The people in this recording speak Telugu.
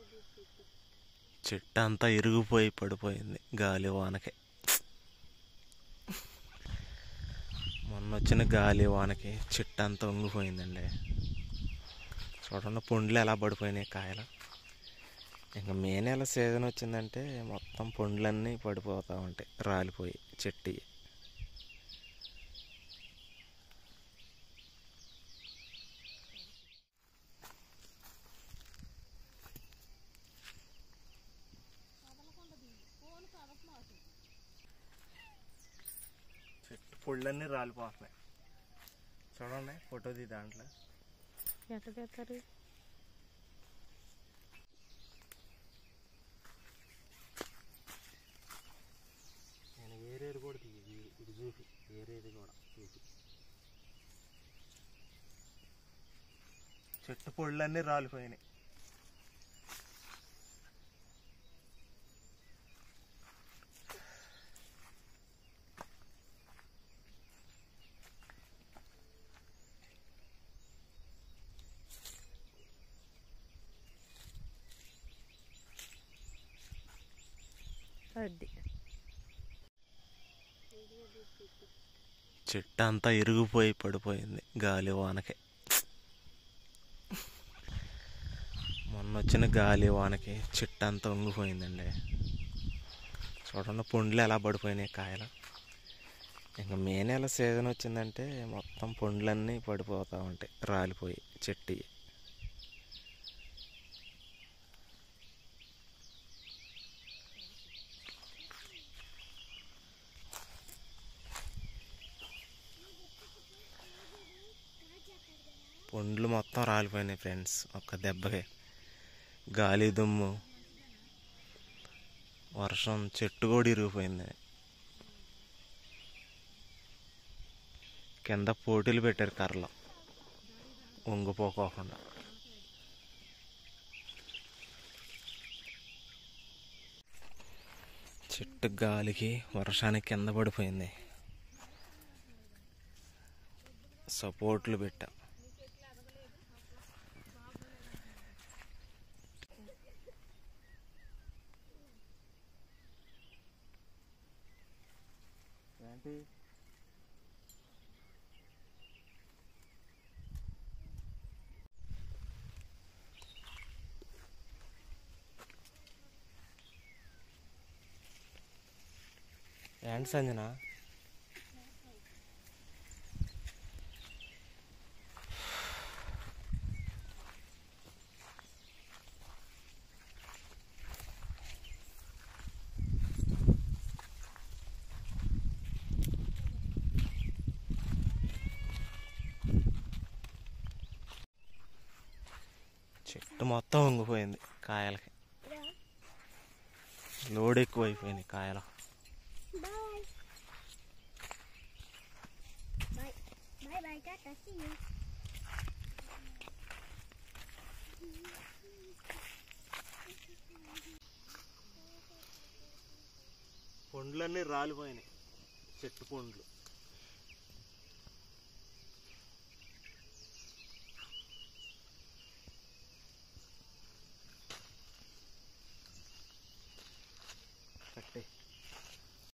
చెట్టు అంతా ఇరిగిపోయి పడిపోయింది గాలి వానకి మొన్న వచ్చిన గాలి వానకి చెట్టు అంతా వంగిపోయిందండి చూడండి పండ్లు ఎలా పడిపోయినాయి కాయలు ఇంకా మే నెల సీజన్ వచ్చిందంటే మొత్తం పండ్లన్నీ పడిపోతూ ఉంటాయి రాలిపోయి చెట్టు చెట్టు పొళ్ళన్నీ రాలిపోతున్నాయి చూడండి ఫోటోది దాంట్లో ఎట్ట తెస్తారు నేను ఏరేది కూడా తీయ ఇది చూపి ఏరేది కూడా చూపి చెట్టు పొళ్ళన్నీ రాలిపోయినాయి అది చెట్టు అంతా ఇరిగిపోయి పడిపోయింది గాలి వానకి మొన్న వచ్చిన గాలి వానకి చెట్టు అంతా వంగిపోయిందండి చూడండి పండ్లు ఎలా పడిపోయినాయి కాయలు ఇంకా మే నెల సీజన్ వచ్చిందంటే మొత్తం పండ్లన్నీ పడిపోతూ ఉంటాయి రాలిపోయి చెట్టు పండ్లు మొత్తం రాలిపోయినాయి ఫ్రెండ్స్ ఒక్క దెబ్బకే గాలి దుమ్ము వర్షం చెట్టు కూడా ఇరిగిపోయింది కింద పోటీలు పెట్టారు కర్రలు వంగిపోకోకుండా చెట్టు గాలికి వర్షానికి కింద పడిపోయింది సపోర్ట్లు పెట్టాం ఏంటి ఏంటి సంజన చెట్టు మొత్తం వంగిపోయింది కాయలకి లోడ్ ఎక్కువ అయిపోయింది కాయలు Bye. Bye. Bye bye, Tata. See you. పండ్లన్నీ రాలిపోయినాయి చెట్టు పండ్లు